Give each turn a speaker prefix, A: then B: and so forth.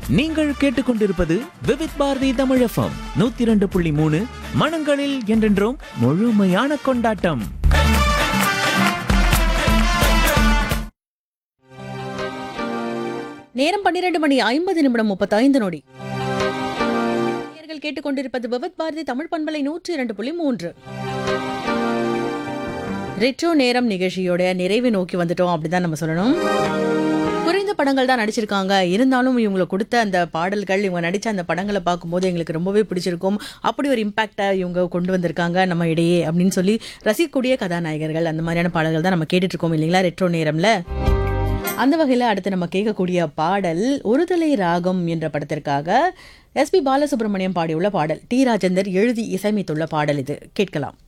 A: நீங்கள் கேட்டுக்கொண்டிருப்பது விவித் பாரதி தமிழ் எஃப்எம் நூத்தி இரண்டு புள்ளி மூணு மனங்களில் என்றென்றும் முழுமையான கொண்டாட்டம்
B: நேரம் பன்னிரண்டு மணி ஐம்பது நிமிடம் முப்பத்தைந்து நொடி நேயர்கள் கேட்டுக்கொண்டிருப்பது விவத் பாரதி தமிழ் பண்பலை நூற்றி இரண்டு புள்ளி மூன்று ரெட்ரோ நேரம் நிகழ்ச்சியோட நிறைவை நோக்கி வந்துட்டோம் அப்படிதான் நம்ம சொல்லணும் குறைந்த படங்கள் தான் நடிச்சிருக்காங்க இருந்தாலும் இவங்களை கொடுத்த அந்த பாடல்கள் இவங்க நடிச்ச அந்த படங்களை பார்க்கும்போது எங்களுக்கு ரொம்பவே பிடிச்சிருக்கும் அப்படி ஒரு இம்பாக்டை இவங்க கொண்டு வந்திருக்காங்க நம்ம இடையே அப்படின்னு சொல்லி ரசிக்கக்கூடிய கதாநாயகர்கள் அந்த மாதிரியான பாடல்கள் தான் நம்ம கேட்டுட்டு இருக்கோம் இல்லைங்களா ரெட்ரோ நேரம்ல அந்த வகையில் அடுத்து நம்ம கேட்கக்கூடிய பாடல் ஒருதலை ராகம் என்ற படத்திற்காக எஸ்பி பாலசுப்ரமணியம் பாடியுள்ள பாடல் டி ராஜேந்தர் எழுதி இசையமைத்துள்ள பாடல் இது கேட்கலாம்